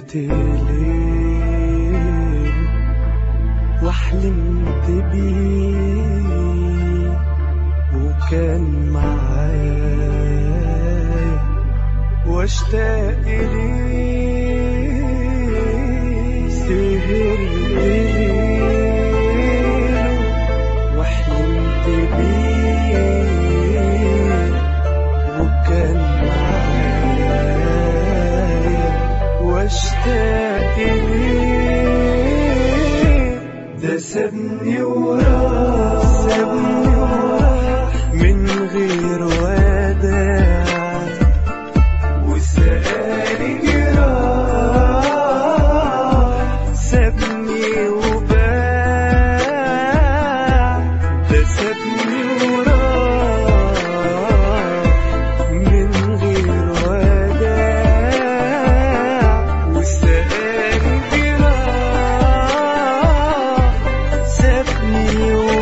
حلمت ليه وحلمت بيه وكان معايا واشتاق ليه سهر ليله وحلمت بيه وكان معايا واشتاق ليه ده سابني وراه سابني وراه من غير وداع وسألي جراح سابني وباع ده سابني وراه من غير وداع وسألي جراح سابني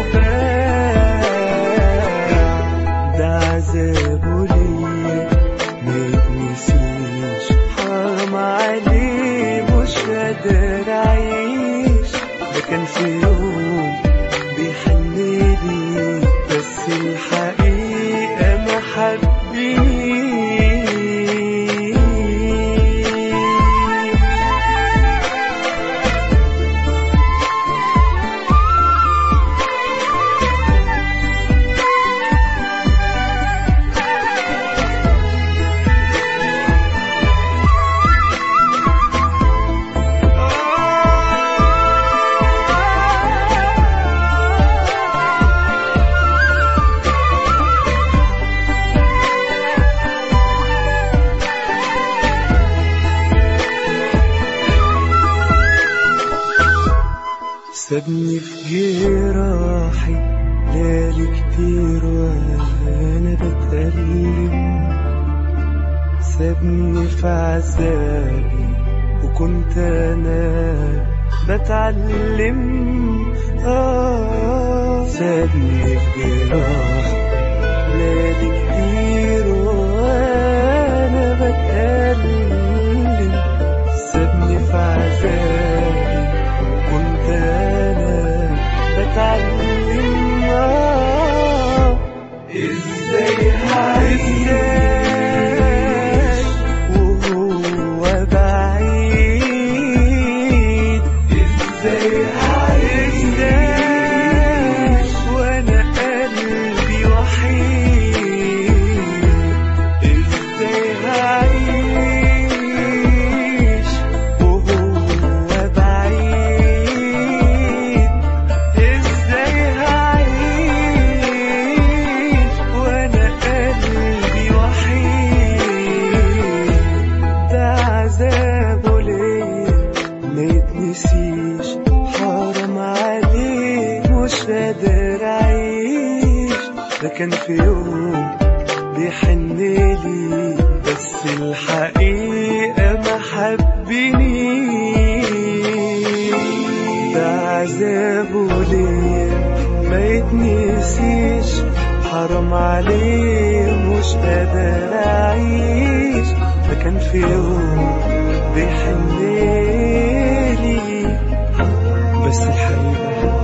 وباع ده عذابه ليا ما يتنسيش حرام عليه مش قادر اعيش ده كان في يوم بيحن لي بس الحقيقة ما حبنيش سابني في جراحي ليالي كتير وانا بتألم سابني في عذابي وكنت انا بتعلم آه سابني في جراحي ليالي كتير وانا بتألم سابني في عذابي كنت انا بتعلم آه ازاي هعيش وهو بعيد ازاي هعيش وانا قلبي وحيد ازاي هعيش وهو بعيد ازاي هعيش وانا قلبي وحيد ده عذابه ليا ما يتنسيش حرام عليه مش قادر اعيش ده كان في يوم بيحن لي بس الحقيقة ما حبنيش ده عذابه ليا ما يتنسيش حرام عليه مش قادر اعيش ده كان في يوم بيحن لي بس الحقيقة